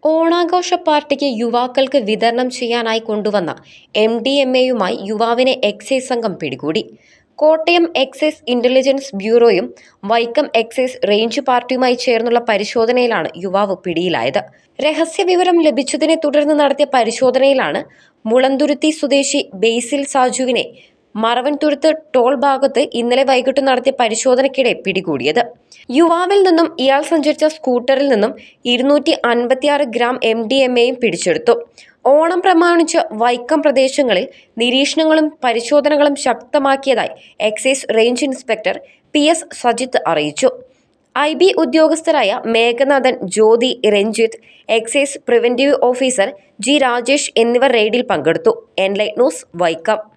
ഓണാഘോഷ പാർട്ടിക്ക് യുവാക്കൾക്ക് വിതരണം ചെയ്യാനായി കൊണ്ടുവന്ന എം ഡി എം എയുമായി യുവാവിനെ എക്സൈസ് സംഘം പിടികൂടി കോട്ടയം എക്സൈസ് ഇന്റലിജൻസ് ബ്യൂറോയും വൈക്കം എക്സൈസ് റേഞ്ച് പാർട്ടിയുമായി ചേർന്നുള്ള പരിശോധനയിലാണ് യുവാവ് പിടിയിലായത് രഹസ്യവിവരം ലഭിച്ചതിനെ തുടർന്ന് നടത്തിയ പരിശോധനയിലാണ് മുളന്തുരുത്തി സ്വദേശി ബേസിൽ സാജുവിനെ മറവൻതുരുത്ത് ടോൾ ഭാഗത്ത് ഇന്നലെ വൈകിട്ട് നടത്തിയ പരിശോധനയ്ക്കിടെ പിടികൂടിയത് യുവാവിൽ നിന്നും ഇയാൾ സഞ്ചരിച്ച സ്കൂട്ടറിൽ നിന്നും ഇരുന്നൂറ്റി അൻപത്തിയാറ് ഗ്രാം എം ഡി എം എയും പിടിച്ചെടുത്തു ഓണം പ്രമാണിച്ച് വൈക്കം പ്രദേശങ്ങളിൽ നിരീക്ഷണങ്ങളും പരിശോധനകളും ശക്തമാക്കിയതായി excise range inspector P S Sajith അറിയിച്ചു ഐ ബി ഉദ്യോഗസ്ഥരായ Meghanathan Jyothi Ranjith excise preventive officer G Rajesh എന്നിവർ റെയ്ഡിൽ പങ്കെടുത്തു എൻലൈറ്റ് ന്യൂസ് വൈക്കം